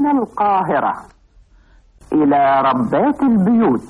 القاهرة إلى ربات البيوت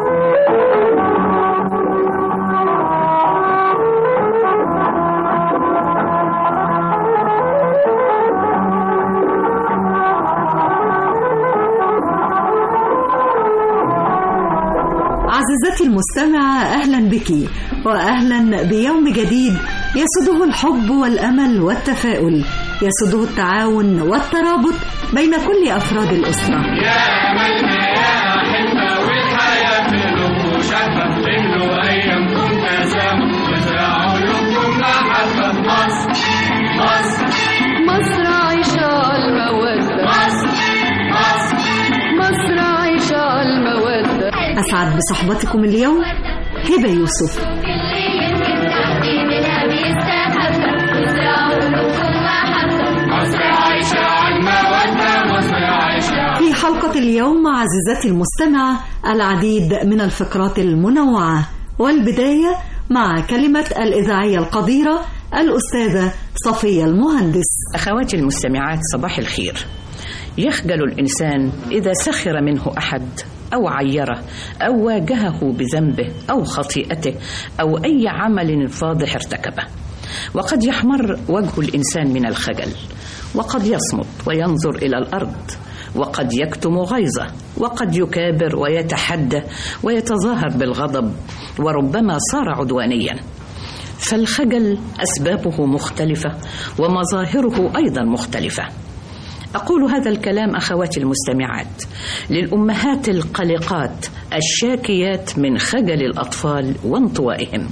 عزيزتي المستمعة أهلا بك وأهلا بيوم جديد يسده الحب والأمل والتفاؤل يسده التعاون والترابط بين كل أفراد الأسرة يا أملنا يا حلمة والحياة في لب وشفة تملوا أيامكم تسامح وزرعوا لكم محبة مصر مصر مصر عايشة المودة مصر مصر مصر عايشة المودة أسعد بصحبتكم اليوم هبة يوسف مصر عايشة على المودة مصر عايشة في حلقة اليوم عزيزتي المستمعة العديد من الفقرات المنوعة والبداية مع كلمة الإذاعية القديرة الأستاذة صفية المهندس أخواتي المستمعات صباح الخير يخجل الإنسان إذا سخر منه أحد أو عيره أو واجهه بذنبه أو خطيئته أو أي عمل فاضح ارتكبه وقد يحمر وجه الإنسان من الخجل وقد يصمت وينظر إلى الأرض وقد يكتم غيظه وقد يكابر ويتحدى ويتظاهر بالغضب وربما صار عدوانيا فالخجل أسبابه مختلفة ومظاهره أيضا مختلفة أقول هذا الكلام أخواتي المستمعات للأمهات القلقات الشاكيات من خجل الأطفال وانطوائهم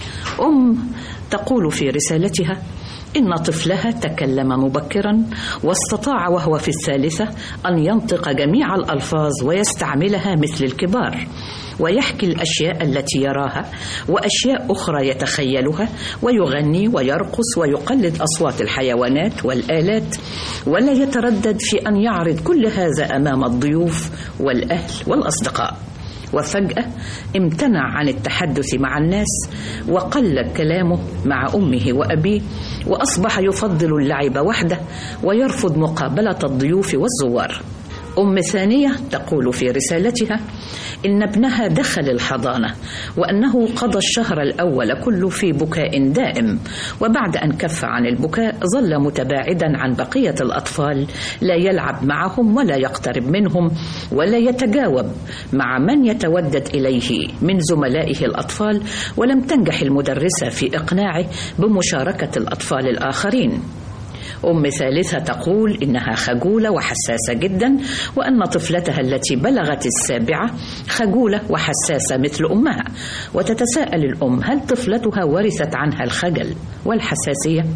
أم تقول في رسالتها إن طفلها تكلم مبكرا واستطاع وهو في الثالثة أن ينطق جميع الألفاظ ويستعملها مثل الكبار ويحكي الأشياء التي يراها وأشياء أخرى يتخيلها ويغني ويرقص ويقلد أصوات الحيوانات والآلات ولا يتردد في أن يعرض كل هذا أمام الضيوف والأهل والأصدقاء وفجأة امتنع عن التحدث مع الناس وقل كلامه مع أمه وأبيه وأصبح يفضل اللعب وحده ويرفض مقابلة الضيوف والزوار أم ثانية تقول في رسالتها إن ابنها دخل الحضانة وأنه قضى الشهر الأول كله في بكاء دائم وبعد أن كف عن البكاء ظل متباعدا عن بقية الأطفال لا يلعب معهم ولا يقترب منهم ولا يتجاوب مع من يتودد إليه من زملائه الأطفال ولم تنجح المدرسة في إقناعه بمشاركة الأطفال الآخرين أم ثالثة تقول إنها خجولة وحساسة جدا وأن طفلتها التي بلغت السابعة خجولة وحساسة مثل أمها وتتساءل الأم هل طفلتها ورثت عنها الخجل والحساسية؟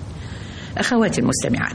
أخواتي المستمعات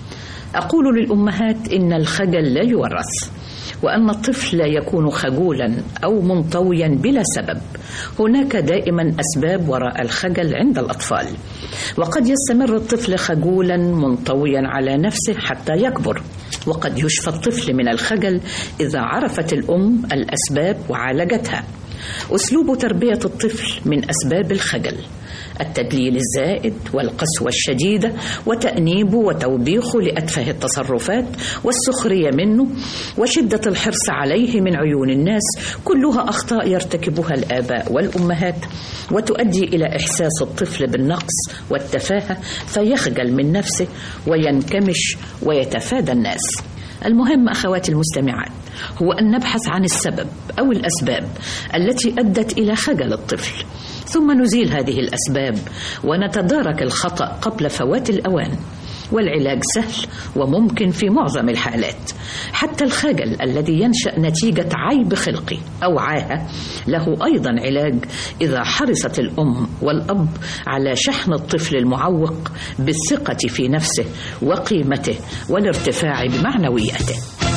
أقول للأمهات إن الخجل لا يورث وأن الطفل لا يكون خجولا أو منطويا بلا سبب هناك دائما أسباب وراء الخجل عند الأطفال وقد يستمر الطفل خجولا منطويا على نفسه حتى يكبر وقد يشفى الطفل من الخجل إذا عرفت الأم الأسباب وعالجتها أسلوب تربية الطفل من أسباب الخجل التدليل الزائد والقسوة الشديدة وتأنيبه وتوبيخه لأتفه التصرفات والسخرية منه وشدة الحرص عليه من عيون الناس كلها أخطاء يرتكبها الآباء والأمهات وتؤدي إلى إحساس الطفل بالنقص والتفاهة فيخجل من نفسه وينكمش ويتفادى الناس المهم أخواتي المستمعات هو أن نبحث عن السبب أو الأسباب التي أدت إلى خجل الطفل ثم نزيل هذه الأسباب ونتدارك الخطأ قبل فوات الأوان والعلاج سهل وممكن في معظم الحالات حتى الخجل الذي ينشا نتيجه عيب خلقي او عاهه له ايضا علاج اذا حرصت الام والاب على شحن الطفل المعوق بالثقه في نفسه وقيمته والارتفاع بمعنوياته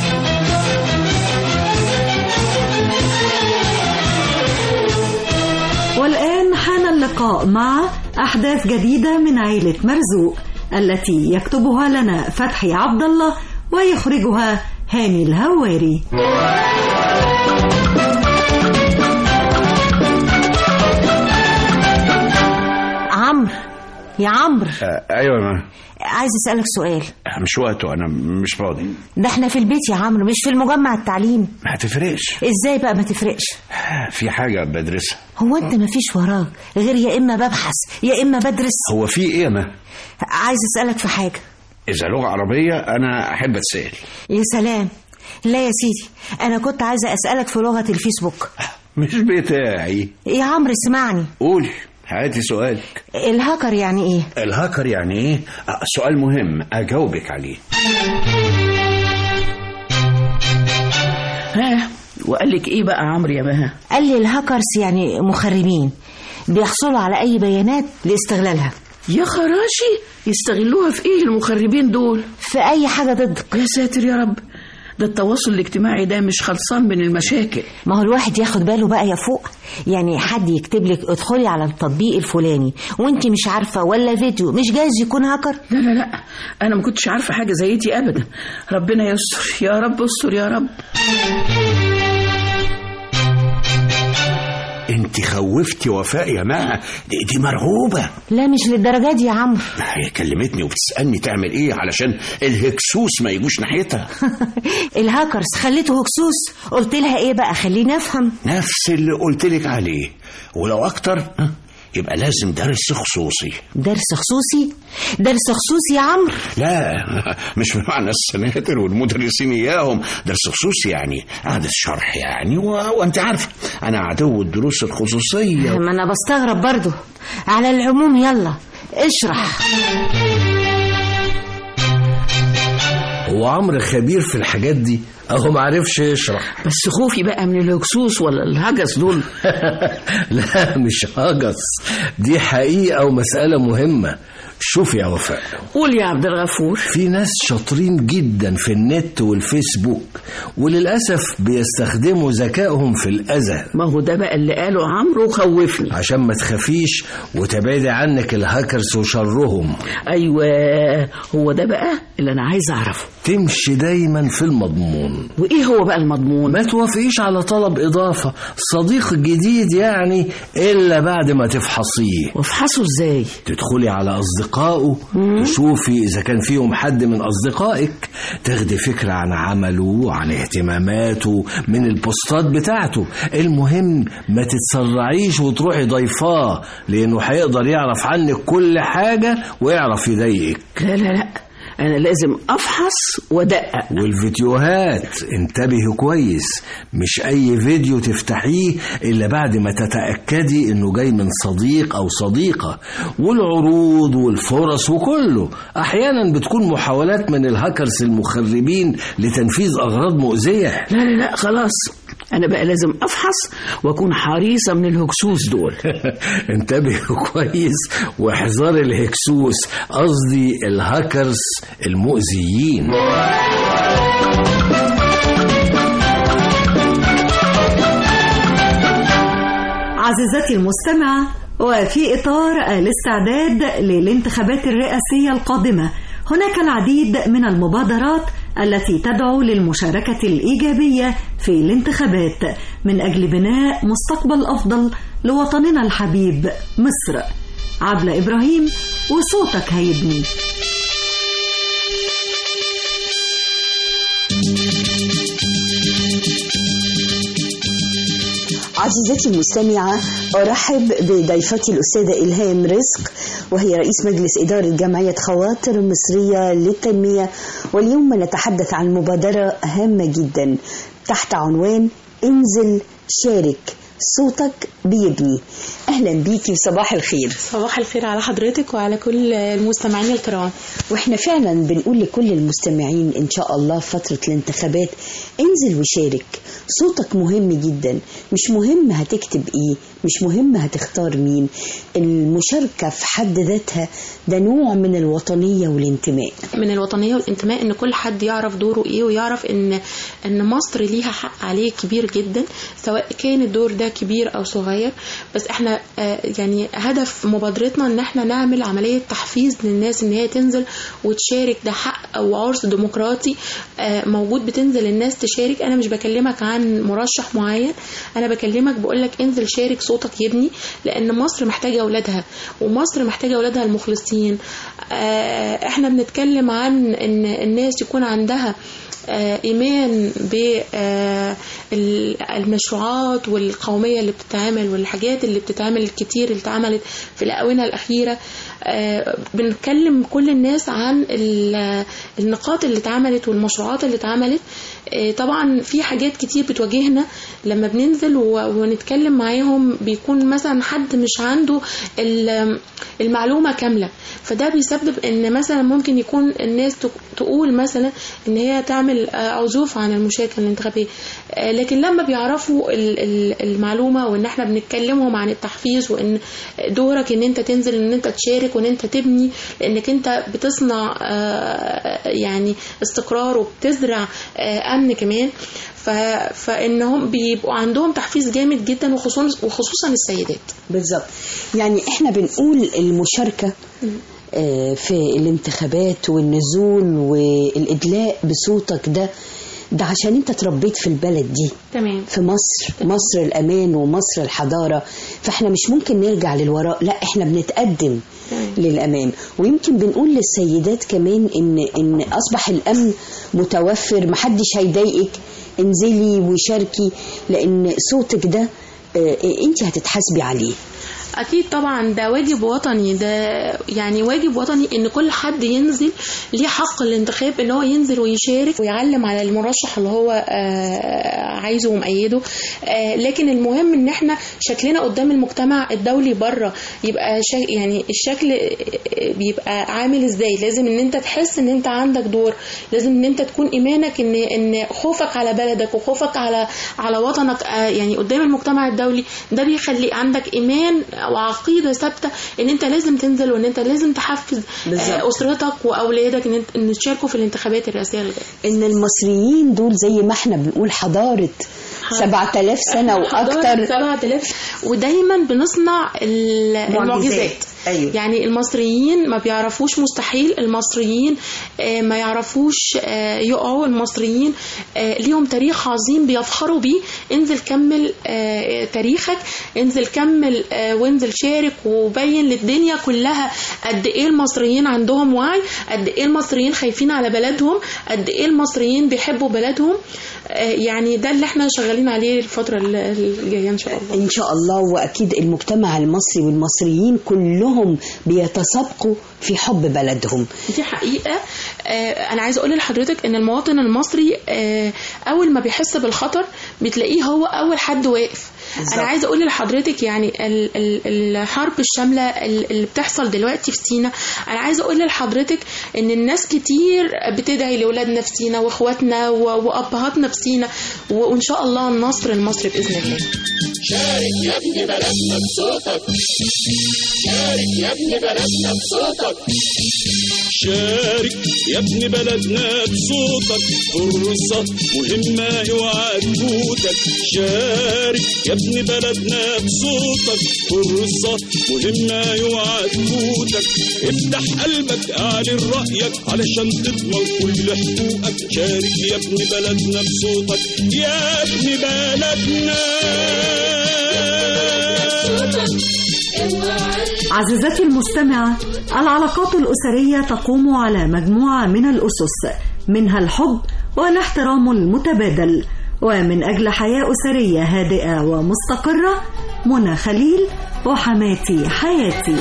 والآن حان اللقاء مع أحداث جديدة من عيلة مرزوق التي يكتبها لنا فتحي عبد الله ويخرجها هاني الهواري عمرو يا عمرو آه ايوه ما عايز اسالك سؤال مش وقته انا مش فاضي ده احنا في البيت يا عمرو مش في المجمع التعليمي ما هتفرقش ازاي بقى ما تفرقش في حاجه بدرسها هو انت ما فيش وراك غير يا اما ببحث يا اما بدرس هو في ايه ما عايز اسالك في حاجه اذا لغه عربيه انا احب اتسال يا سلام لا يا سيدي انا كنت عايزه اسالك في لغه الفيسبوك مش بتاعي يا عمرو اسمعني قولي هاتي سؤالك الهاكر يعني ايه الهاكر يعني ايه آه، سؤال مهم اجاوبك عليه ها وقال لك ايه بقى عمرو يا بها قال لي الهاكرز يعني مخربين بيحصلوا على اي بيانات لاستغلالها يا خراشي يستغلوها في ايه المخربين دول في اي حاجه ضدك يا ساتر يا رب ده التواصل الاجتماعي ده مش خلصان من المشاكل ما هو الواحد ياخد باله بقى يا فوق يعني حد يكتب لك ادخلي على التطبيق الفلاني وانت مش عارفه ولا فيديو مش جايز يكون هاكر لا لا لا انا ما كنتش عارفه حاجه زي دي ابدا ربنا يستر يا رب استر يا رب انت خوفتي وفاء يا ما دي, دي مرعوبه لا مش للدرجه دي يا عمرو هي كلمتني وبتسالني تعمل ايه علشان الهكسوس ما يجوش ناحيتها الهاكرز خليته هكسوس قلت لها ايه بقى خليني افهم نفس اللي قلت لك عليه ولو اكتر ها، يبقى لازم درس خصوصي درس خصوصي درس خصوصي يا عمرو لا مش بمعنى السناتر والمدرسين اياهم درس خصوصي يعني قعدة شرح يعني و... وانت عارفه انا عدو الدروس الخصوصيه ما انا بستغرب برضو على العموم يلا اشرح هو عمرو خبير في الحاجات دي اهو معرفش يشرح بس خوفي بقى من الهكسوس ولا الهجس دول لا مش هجس دي حقيقة ومسألة مهمة شوف يا وفاء قول يا عبد الغفور في ناس شاطرين جدا في النت والفيسبوك وللأسف بيستخدموا ذكائهم في الأذى ما هو ده بقى اللي قاله عمرو وخوفني عشان ما تخافيش وتبعدي عنك الهاكرز وشرهم ايوه هو ده بقى اللي انا عايز اعرفه تمشي دايما في المضمون وايه هو بقى المضمون ما توافقيش على طلب إضافة صديق جديد يعني إلا بعد ما تفحصيه وافحصه ازاي تدخلي على أصدقائه تشوفي إذا كان فيهم حد من أصدقائك تاخدي فكرة عن عمله عن اهتماماته من البوستات بتاعته المهم ما تتسرعيش وتروحي ضيفاه لأنه هيقدر يعرف عنك كل حاجة ويعرف يضايقك لا لا لا انا لازم افحص وادقق والفيديوهات انتبهي كويس مش اي فيديو تفتحيه الا بعد ما تتاكدي انه جاي من صديق او صديقه والعروض والفرص وكله احيانا بتكون محاولات من الهاكرز المخربين لتنفيذ اغراض مؤذيه لا لا لا خلاص انا بقى لازم افحص واكون حريصه من الهكسوس دول انتبهي كويس واحذري الهكسوس قصدي الهاكرز المؤذيين عزيزتي المستمعة وفي إطار الاستعداد للانتخابات الرئاسية القادمة هناك العديد من المبادرات التي تدعو للمشاركة الإيجابية في الانتخابات من أجل بناء مستقبل أفضل لوطننا الحبيب مصر عبلة إبراهيم وصوتك هيبني عزيزتي المستمعة أرحب بضيفتي الأستاذة إلهام رزق وهي رئيس مجلس إدارة جمعية خواطر مصرية للتنمية واليوم نتحدث عن مبادرة هامة جدا تحت عنوان انزل شارك صوتك بيبني أهلا بيكي وصباح الخير صباح الخير على حضرتك وعلى كل المستمعين الكرام واحنا فعلا بنقول لكل المستمعين ان شاء الله في فتره الانتخابات انزل وشارك صوتك مهم جدا مش مهم هتكتب ايه مش مهم هتختار مين المشاركه في حد ذاتها ده نوع من الوطنيه والانتماء من الوطنيه والانتماء ان كل حد يعرف دوره ايه ويعرف ان ان مصر ليها حق عليه كبير جدا سواء كان الدور ده ده كبير او صغير بس احنا آه، يعني هدف مبادرتنا ان احنا نعمل عمليه تحفيز للناس ان هي تنزل وتشارك ده حق او عرس ديمقراطي آه، موجود بتنزل الناس تشارك انا مش بكلمك عن مرشح معين انا بكلمك بقول لك انزل شارك صوتك يبني لان مصر محتاجه اولادها ومصر محتاجه اولادها المخلصين آه، احنا بنتكلم عن ان الناس يكون عندها آه، إيمان بالمشروعات والقومية اللي بتتعمل والحاجات اللي بتتعمل الكتير اللي اتعملت في الآونة الأخيرة آه، بنتكلم كل الناس عن ال- النقاط اللي اتعملت والمشروعات اللي اتعملت آه، طبعا في حاجات كتير بتواجهنا لما بننزل و- ونتكلم معاهم بيكون مثلا حد مش عنده ال- المعلومة كاملة فده بيسبب ان مثلا ممكن يكون الناس تق- تقول مثلا ان هي تعمل آه، عزوف عن المشاكل الانتخابية آه، لكن لما بيعرفوا ال- ال- المعلومة وان احنا بنتكلمهم عن التحفيز وان دورك ان انت تنزل ان انت تشارك وان انت تبني لانك انت بتصنع آه، يعني استقرار وبتزرع آه، امن كمان ف... فانهم بيبقوا عندهم تحفيز جامد جدا وخصوصا وخصوصا السيدات بالظبط يعني احنا بنقول المشاركة آه، في الانتخابات والنزول والإدلاء بصوتك ده ده عشان انت اتربيت في البلد دي تمام في مصر مصر الأمان ومصر الحضارة فاحنا مش ممكن نرجع للوراء لا احنا بنتقدم للأمام ويمكن بنقول للسيدات كمان ان ان أصبح الأمن متوفر محدش هيضايقك انزلي وشاركي لأن صوتك ده آه، انت هتتحاسبي عليه اكيد طبعا ده واجب وطني ده يعني واجب وطني ان كل حد ينزل ليه حق الانتخاب ان هو ينزل ويشارك ويعلم على المرشح اللي هو آه، عايزه ومأيده آه، لكن المهم ان احنا شكلنا قدام المجتمع الدولي بره يبقى شا يعني الشكل آه، بيبقى عامل ازاي لازم ان انت تحس ان انت عندك دور لازم ان انت تكون ايمانك ان ان خوفك على بلدك وخوفك على على وطنك آه، يعني قدام المجتمع الدولي ده بيخلي عندك ايمان وعقيده ثابته ان انت لازم تنزل وان انت لازم تحفز بالظبط. آه، اسرتك واولادك ان انت ان تشاركوا في الانتخابات الرئاسيه اللي جايه ان المصريين دول زي ما احنا بنقول حضارة 7000 سنة حضارة واكتر 7000 ودايما بنصنع ال- المعجزات أيوة. يعني المصريين ما بيعرفوش مستحيل المصريين آه، ما يعرفوش آه، يقعوا المصريين آه، ليهم تاريخ عظيم بيفخروا بيه انزل كمل آه، تاريخك انزل كمل آه، وانزل شارك وبين للدنيا كلها قد ايه المصريين عندهم وعي قد ايه المصريين خايفين على بلدهم قد ايه المصريين بيحبوا بلدهم آه، يعني ده اللي احنا شغالين عليه الفترة الجاية ان شاء الله ان شاء الله واكيد المجتمع المصري والمصريين كلهم بيتسابقوا في حب بلدهم دي حقيقة آه، أنا عايزة أقول لحضرتك إن المواطن المصري آه، أول ما بيحس بالخطر بتلاقيه هو أول حد واقف بالظبط. أنا عايزة أقول لحضرتك يعني ال- ال- الحرب الشاملة ال- اللي بتحصل دلوقتي في سينا أنا عايزة أقول لحضرتك إن الناس كتير بتدعي لأولادنا في سينا وإخواتنا و- وأبهاتنا في سينا وإن شاء الله النصر المصري بإذن الله شارك يا ابن بلدنا بصوتك شارك يا ابن بلدنا بصوتك شارك يا ابن بلدنا بصوتك فرصة مهمة اوعى تفوتك شارك يا ابن بلدنا بصوتك فرصة مهمة اوعى تفوتك افتح قلبك اعلن رأيك علشان تضمن كل حقوقك شارك يا ابن بلدنا بصوتك يا ابن بلدنا عزيزتي المستمعة العلاقات الأسرية تقوم على مجموعة من الأسس منها الحب والاحترام المتبادل ومن أجل حياة أسرية هادئة ومستقرة منى خليل وحماتي حياتي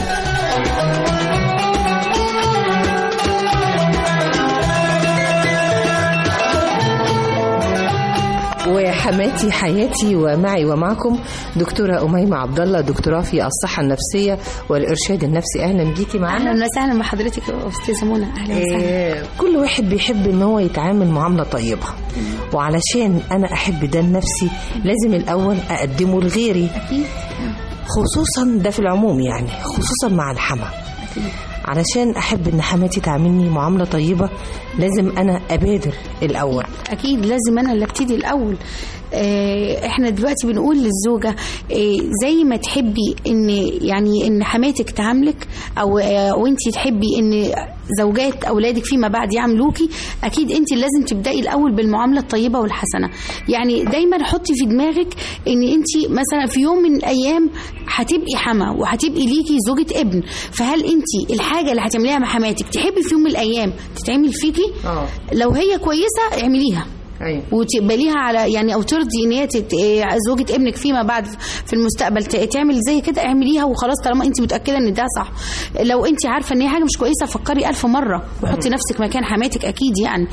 وحماتي حياتي ومعي ومعكم دكتورة أميمة عبد الله دكتوراه في الصحة النفسية والإرشاد النفسي أهلا بيكي معانا اهلا وسهلا بحضرتك يا استاذه منى اهلا وسهلا آه، كل واحد بيحب ان هو يتعامل معاملة طيبة وعلشان انا احب ده لنفسي لازم الاول اقدمه لغيري خصوصا ده في العموم يعني خصوصا مع الحما علشان احب ان حماتي تعاملني معاملة طيبة لازم انا ابادر الاول اكيد لازم انا اللي ابتدي الاول آه، احنا دلوقتي بنقول للزوجه آه، زي ما تحبي ان يعني ان حماتك تعاملك او آه، وانت تحبي ان زوجات اولادك فيما بعد يعاملوكي اكيد انت لازم تبداي الاول بالمعامله الطيبه والحسنه يعني دايما حطي في دماغك ان انت مثلا في يوم من الايام هتبقي حما وهتبقي ليكي زوجة ابن فهل انت الحاجه اللي هتعمليها مع حماتك تحبي في يوم من الايام تتعمل فيكي اه لو هي كويسه اعمليها ايوه وتقبليها على يعني او ترضي ان هي تت... إيه، زوجة ابنك فيما بعد في المستقبل ت- تعمل زي كده اعمليها وخلاص طالما انت متاكده ان ده صح لو انت عارفه ان هي حاجه مش كويسه فكري ألف مره وحطي نفسك مكان حماتك اكيد يعني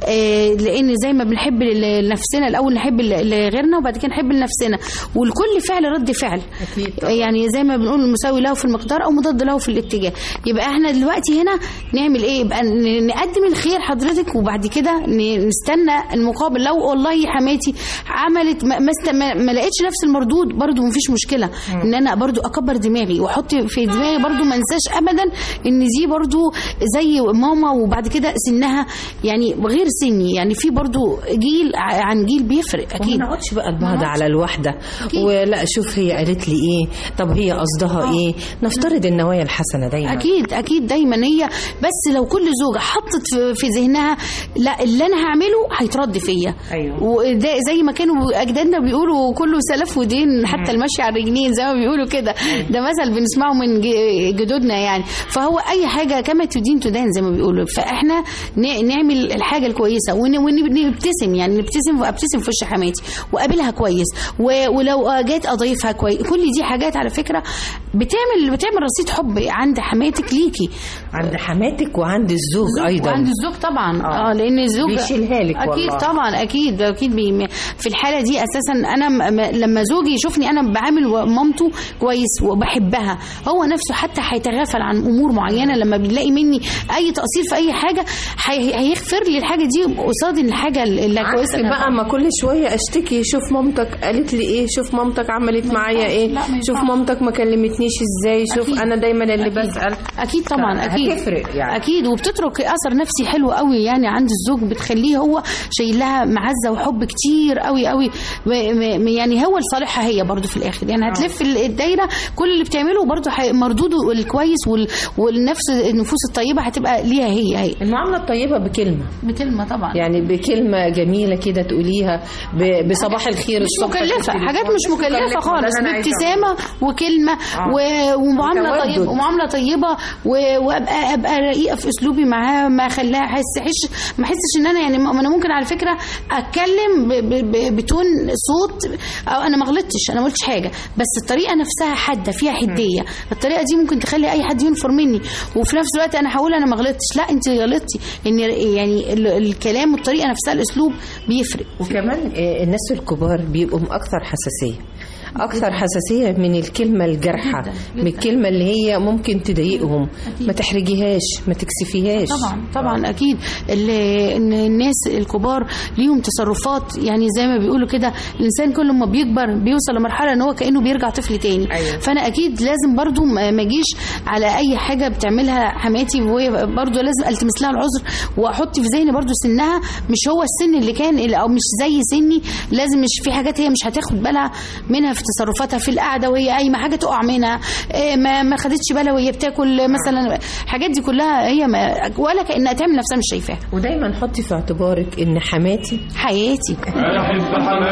آه لان زي ما بنحب ل- لنفسنا الاول نحب ل- لغيرنا وبعد كده نحب لنفسنا والكل فعل رد فعل أكيد يعني زي ما بنقول المساوي له في المقدار او مضاد له في الاتجاه يبقى احنا دلوقتي هنا نعمل ايه يبقى ن- نقدم الخير حضرتك وبعد كده ن- نستنى المقابل لو والله حماتي عملت ما, ما, است- ما, ما لقيتش نفس المردود برضو مفيش مشكله ان انا برضو اكبر دماغي واحط في دماغي برضو ما انساش ابدا ان دي برضو زي ماما وبعد كده سنها يعني غير سني يعني في برضو جيل ع- عن جيل بيفرق وما اكيد نقعدش بقى البعض على الواحده ولا شوف هي قالت لي ايه طب هي قصدها ايه نفترض النوايا الحسنه دايما اكيد اكيد دايما هي بس لو كل زوجه حطت في- في ذهنها لا اللي انا هعمله هيترد فيا ايوه وده زي ما كانوا اجدادنا بيقولوا كله سلف ودين حتى المشي على الرجلين زي ما بيقولوا كده ده مثل بنسمعه من ج- جدودنا يعني فهو اي حاجه كما تدين تدان زي ما بيقولوا فاحنا ن- نعمل الحاجه الكويسه ون- ونبتسم يعني نبتسم وابتسم في وش حماتي واقابلها كويس و- ولو جات اضيفها كويس كل دي حاجات على فكره بتعمل بتعمل رصيد حب عند حماتك ليكي عند حماتك وعند الزوج ايضا وعند الزوج طبعا اه, لان الزوج بيشيلها لك اكيد والله. طبعا اكيد اكيد بي في الحاله دي اساسا انا م- م- لما زوجي يشوفني انا بعامل و- مامته كويس وبحبها هو نفسه حتى هيتغافل عن امور معينه لما بيلاقي مني اي تقصير في اي حاجه هي- هيغفر لي الحاجه دي قصاد الحاجه اللي عكس كويسه اللي بقى ما كل شويه اشتكي شوف مامتك قالت لي ايه شوف مامتك عملت معايا ايه لا، ما شوف ينفعش. مامتك ما كلمتنيش ازاي شوف أكيد. انا دايما اللي أكيد. بسال اكيد طبعا اكيد هتفرق يعني. اكيد وبتترك اثر نفسي حلو قوي يعني عند الزوج بتخليه هو شايل لها معزه وحب كتير قوي قوي و- م- يعني هو لصالحها هي برضو في الاخر يعني هتلف ال- الدايره كل اللي بتعمله برضو ح- مردوده الكويس وال- والنفس النفوس الطيبه هتبقى ليها هي هي المعامله الطيبه بكلمه بكلمه طبعا يعني بكلمه جميله كده تقوليها ب- بصباح الخير مش الصبح في مكلفة التليفون. حاجات مش مكلفة خالص ده اللي أنا عايزة بابتسامة وكلمة و- ومعاملة وتودد. طيبة ومعاملة طيبة و- وابقى ابقى رقيقة في اسلوبي معاه ما اخليها احس احس ما احسش ان انا يعني ما انا ممكن على فكرة اتكلم ب- ب- ب- بتون صوت او انا ما غلطتش انا ما قلتش حاجة بس الطريقة نفسها حادة فيها حدية الطريقة دي ممكن تخلي اي حد ينفر مني وفي نفس الوقت انا هقول انا ما غلطتش لا انت غلطتي ان يعني ال- الكلام والطريقة نفسها الاسلوب بيفرق وكمان آه، الناس الكبار بيبقوا اكثر حساسيه اكثر حساسيه من الكلمه الجارحه من الكلمه اللي هي ممكن تضايقهم ما تحرجيهاش ما تكسفيهاش طبعا طبعا اكيد ال- ان الناس الكبار ليهم تصرفات يعني زي ما بيقولوا كده الانسان كل ما بيكبر بيوصل لمرحله ان هو كانه بيرجع طفل تاني أيوة. فانا اكيد لازم برضو ما ما اجيش على اي حاجه بتعملها حماتي وهي برضو لازم التمس لها العذر واحط في ذهني برضو سنها مش هو السن اللي كان او مش زي سني لازم مش في حاجات هي مش هتاخد بالها منها في تصرفاتها في القعده وهي قايمه حاجه تقع منها إيه ما ما خدتش بالها وهي بتاكل مثلا الحاجات دي كلها هي ما ولا كانها تعمل نفسها مش شايفاها ودايما حطي في اعتبارك ان حماتي حياتي انا احب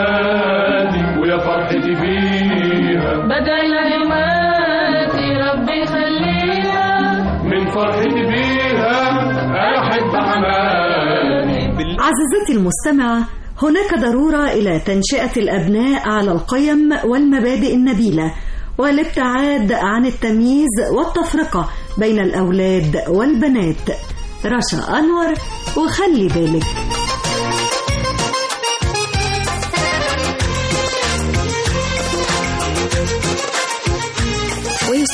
حماتي ويا فرحتي فيها بدل هواتي ربي يخليها من فرحتي بيها انا احب حماتي عزيزتي المستمعة هناك ضرورة إلى تنشئة الأبناء على القيم والمبادئ النبيلة والابتعاد عن التمييز والتفرقة بين الأولاد والبنات رشا أنور وخلي بالك ويسعد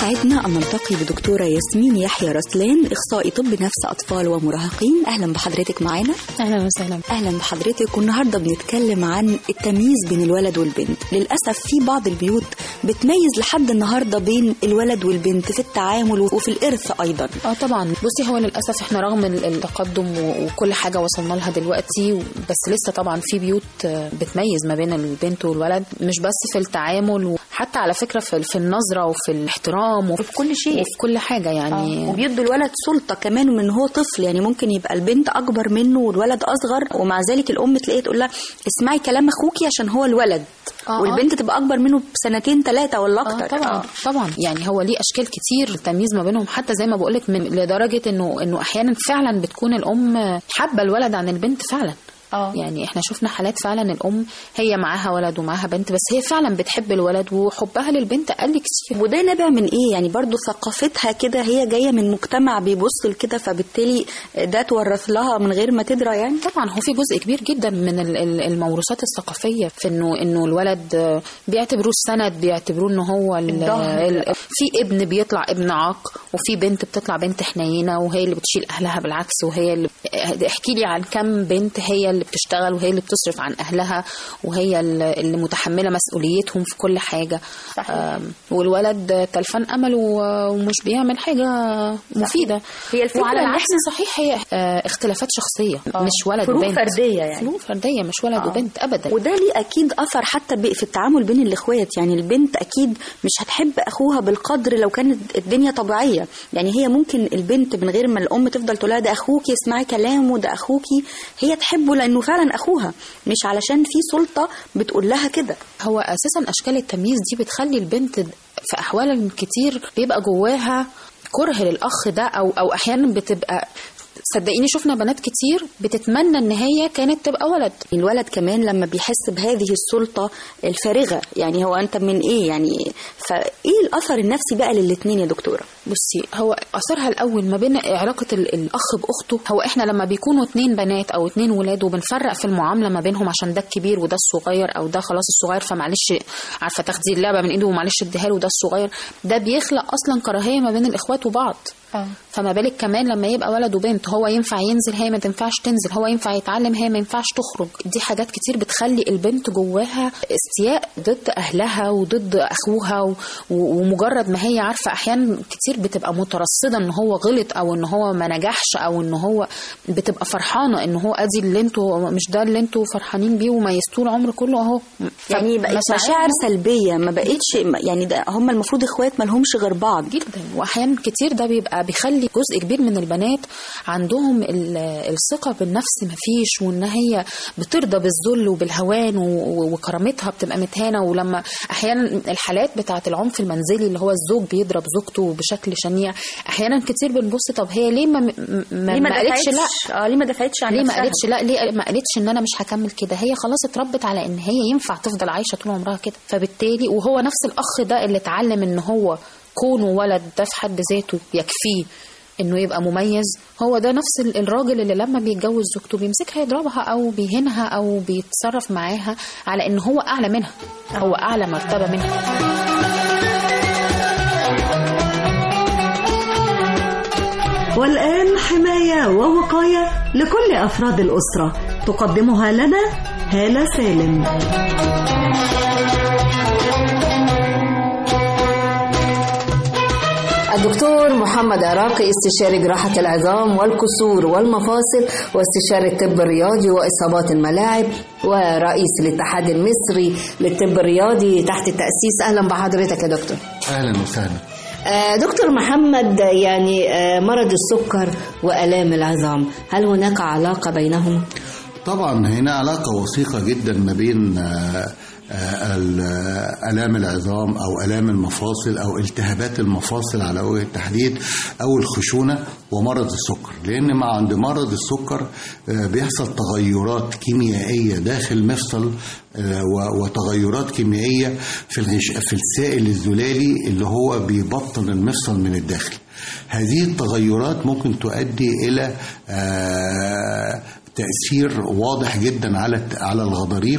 يسعدنا أن نلتقي بدكتورة ياسمين يحيى رسلان إخصائي طب نفس أطفال ومراهقين أهلا بحضرتك معانا اهلا وسهلا أهلا بحضرتك والنهاردة بنتكلم عن التمييز بين الولد والبنت للأسف في بعض البيوت بتميز لحد النهاردة بين الولد والبنت في التعامل وفي الإرث أيضا اه طبعا بصي هو للاسف احنا رغم ال- التقدم و- وكل حاجه وصلنا لها دلوقتي بس لسه طبعا في بيوت آه، بتميز ما بين البنت والولد مش بس في التعامل وحتى على فكره في, في النظره وفي الاحترام وفي كل شيء وفي كل حاجه يعني وبيدوا الولد سلطة كمان من هو طفل يعني ممكن يبقى البنت أكبر منه والولد أصغر ومع ذلك الأم تلاقيها تقول لها اسمعي كلام أخوكي عشان هو الولد آه، والبنت تبقى أكبر منه بسنتين ثلاثة ولا أكتر آه طبعا طبعا يعني هو ليه اشكال كتير التمييز ما بينهم حتى زي ما بقولك من لدرجه انه انه احيانا فعلا بتكون الام حابه الولد عن البنت فعلا اه يعني احنا شفنا حالات فعلا الام هي معاها ولد ومعاها بنت بس هي فعلا بتحب الولد وحبها للبنت اقل كتير وده نابع من ايه يعني برضو ثقافتها كده هي جايه من مجتمع بيبص لكده فبالتالي ده تورث لها من غير ما تدرى يعني طبعا هو في جزء كبير جدا من ال- ال- الموروثات الثقافيه في انه انه الولد آه، بيعتبروه السند بيعتبروه ان هو ال- الظهر. ال- في ابن بيطلع ابن عاق وفي بنت بتطلع بنت حنينه وهي اللي بتشيل اهلها بالعكس وهي اللي احكي لي عن كم بنت هي اللي بتشتغل وهي اللي بتصرف عن اهلها وهي اللي اللي متحمله مسؤوليتهم في كل حاجه صحيح. والولد تلفان امله و- ومش بيعمل حاجه مفيده هي الفكرة وعلى إن العكس صحيح هي آه، اختلافات شخصيه آه. مش ولد فروق وبنت فردية يعني. فروق فرديه مش ولد آه. وبنت ابدا وده ليه اكيد اثر حتى ب- في التعامل بين الاخوات يعني البنت اكيد مش هتحب اخوها بالقدر لو كانت الدنيا طبيعيه يعني هي ممكن البنت من غير ما الام تفضل تقول لها ده اخوكي اسمعي كلامه ده اخوكي هي تحبه لانه فعلا اخوها مش علشان في سلطه بتقول لها كده هو اساسا اشكال التمييز دي بتخلي البنت في احوال كتير بيبقى جواها كره للاخ ده او او احيانا بتبقى صدقيني شفنا بنات كتير بتتمنى ان هي كانت تبقى ولد الولد كمان لما بيحس بهذه السلطة الفارغة يعني هو أنت من إيه يعني فإيه الأثر النفسي بقى للاتنين يا دكتورة بصي هو اثرها الاول ما بين علاقه ال- الاخ باخته هو احنا لما بيكونوا اتنين بنات او اتنين ولاد وبنفرق في المعامله ما بينهم عشان ده الكبير وده الصغير او ده خلاص الصغير فمعلش عارفه تاخدي اللعبه من ايده ومعلش اديها له وده الصغير ده بيخلق اصلا كراهيه ما بين الاخوات وبعض فما بالك كمان لما يبقى ولد وبنت هو ينفع ينزل هي ما تنفعش تنزل هو ينفع يتعلم هي ما ينفعش تخرج دي حاجات كتير بتخلي البنت جواها استياء ضد اهلها وضد اخوها و- و- ومجرد ما هي عارفه احيانا كتير بتبقى مترصده ان هو غلط او ان هو ما نجحش او ان هو بتبقى فرحانه ان هو ادي اللي انتوا مش ده اللي انتوا فرحانين بيه وميزتوه العمر كله اهو يعني بقت مشاعر سلبية ما بقتش يعني ده هم المفروض إخوات ما لهمش غير بعض جدا واحيانا كتير ده بيبقى بيخلي جزء كبير من البنات عندهم ال- الثقه بالنفس مفيش وان هي بترضى بالذل وبالهوان و- وكرامتها بتبقى متهانه ولما احيانا الحالات بتاعه العنف المنزلي اللي هو الزوج بيضرب زوجته بشكل شنيع احيانا كتير بنبص طب هي ليه ما ما, ليه ما ما قالتش لا دفعتش؟ اه ليه ما دفعتش عن ليه ما نفسها؟ قالتش لا ليه ما قالتش ان انا مش هكمل كده هي خلاص اتربت على ان هي ينفع تفضل عايشه طول عمرها كده فبالتالي وهو نفس الاخ ده اللي اتعلم ان هو كونه ولد ده في حد ذاته يكفيه انه يبقى مميز هو ده نفس ال- الراجل اللي لما بيتجوز زوجته بيمسكها يضربها او بيهينها او بيتصرف معاها على ان هو اعلى منها هو اعلى مرتبه منها والآن حماية ووقاية لكل أفراد الأسرة تقدمها لنا هالة سالم الدكتور محمد عراقي استشاري جراحة العظام والكسور والمفاصل واستشاري الطب الرياضي وإصابات الملاعب ورئيس الاتحاد المصري للطب الرياضي تحت التأسيس أهلا بحضرتك يا دكتور اهلا وسهلا آه، دكتور محمد يعني آه، مرض السكر وآلام العظام هل هناك علاقة بينهما؟ طبعا هنا علاقة وثيقة جدا ما بين آه، آه، ال- آه، آلام العظام أو آلام المفاصل أو التهابات المفاصل على وجه التحديد أو الخشونة ومرض السكر لأن مع عند مرض السكر آه، بيحصل تغيرات كيميائية داخل مفصل آه، و- وتغيرات كيميائية في الغش في السائل الزلالي اللي هو بيبطن المفصل من الداخل هذه التغيرات ممكن تؤدي إلى آه، تأثير واضح جدا على على الغضاريف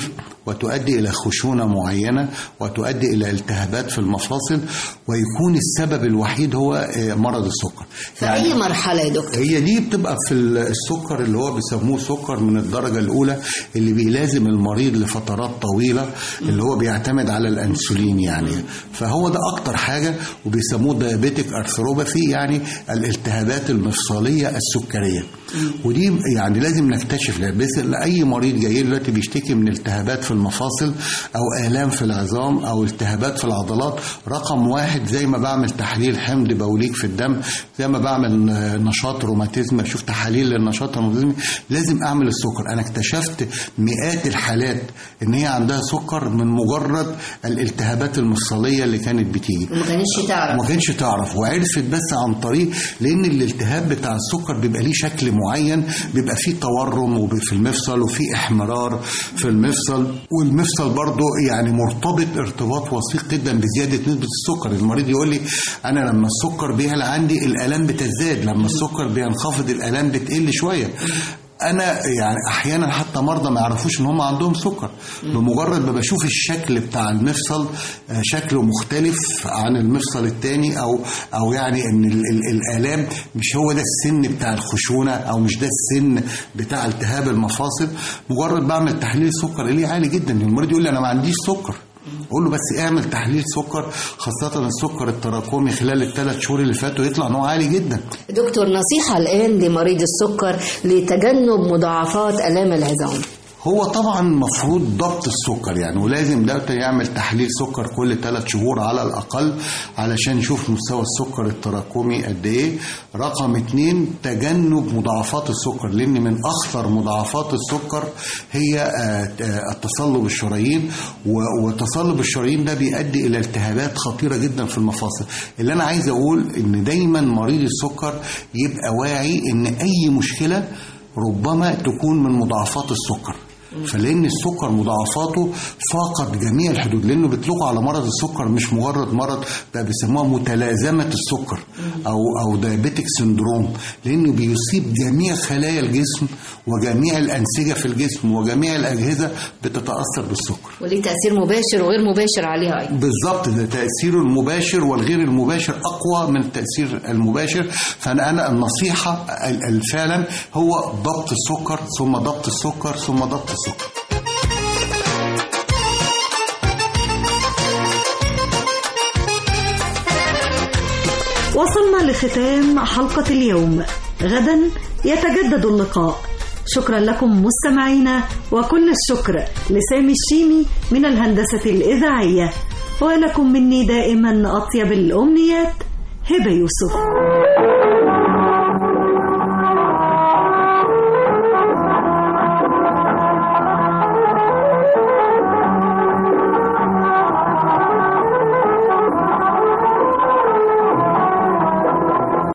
وتؤدي الى خشونه معينه وتؤدي الى التهابات في المفاصل ويكون السبب الوحيد هو آه، مرض السكر في أي مرحلة يا دكتور؟ هي دي بتبقى في السكر اللي هو بيسموه سكر من الدرجة الأولى اللي بيلازم المريض لفترات طويلة اللي هو بيعتمد على الأنسولين يعني فهو ده أكتر حاجة وبيسموه دايابيتك أرثروباثي يعني الالتهابات المفصلية السكرية ودي يعني لازم نكتشف لها بس أي مريض جاي له دلوقتي بيشتكي من التهابات في المفاصل أو آلام في العظام أو التهابات في العضلات رقم واحد زي ما بعمل تحليل حمض بوليك في الدم زي ما بعمل نشاط روماتيزم اشوف تحاليل للنشاط الروماتيزمي لازم اعمل السكر انا اكتشفت مئات الحالات ان هي عندها سكر من مجرد الالتهابات المفصليه اللي كانت بتيجي ما كانتش تعرف ما كانش تعرف وعرفت بس عن طريق لان الالتهاب بتاع السكر بيبقى ليه شكل معين بيبقى فيه تورم وب- في المفصل وفيه احمرار في المفصل والمفصل برضه يعني مرتبط ارتباط وثيق جدا بزياده نسبه السكر المريض يقول لي انا لما السكر بيعلى عندي الالام بتزداد لما السكر بينخفض الالام بتقل شويه انا يعني احيانا حتى مرضى ما يعرفوش ان هم عندهم سكر بمجرد ما بشوف الشكل بتاع المفصل آه، شكله مختلف عن المفصل التاني او او يعني ان ال- ال- الالام مش هو ده السن بتاع الخشونه او مش ده السن بتاع التهاب المفاصل مجرد بعمل تحليل سكر ليه عالي جدا المريض يقول لي انا ما عنديش سكر اقول له بس اعمل تحليل سكر خاصه السكر التراكمي خلال الثلاث شهور اللي فاتوا يطلع ان هو عالي جدا دكتور نصيحة الآن لمريض السكر لتجنب مضاعفات آلام العظام هو طبعا مفروض ضبط السكر يعني ولازم ده يعمل تحليل سكر كل ثلاث شهور على الأقل علشان نشوف مستوى السكر التراكمي قد إيه رقم اتنين تجنب مضاعفات السكر لأن من أخطر مضاعفات السكر هي آه، آه، التصلب الشرايين و- وتصلب الشرايين ده بيؤدي إلى التهابات خطيرة جدا في المفاصل اللي أنا عايز أقول إن دايما مريض السكر يبقى واعي إن أي مشكلة ربما تكون من مضاعفات السكر فلان السكر مضاعفاته فاقت جميع الحدود لانه بيطلقوا على مرض السكر مش مجرد مرض ده بيسموها متلازمه السكر او او دايابيتك سندروم لانه بيصيب جميع خلايا الجسم وجميع الانسجه في الجسم وجميع الاجهزه بتتاثر بالسكر وليه تأثير مباشر وغير مباشر عليها أيضا بالظبط ده تأثيره المباشر والغير المباشر أقوى من التأثير المباشر فأنا أنا النصيحة ال- ال- فعلا هو ضبط السكر ثم ضبط السكر ثم ضبط السكر وصلنا لختام حلقة اليوم غدا يتجدد اللقاء شكرا لكم مستمعينا وكل الشكر لسامي الشيمي من الهندسة الإذاعية ولكم مني دائما أطيب الأمنيات هبة يوسف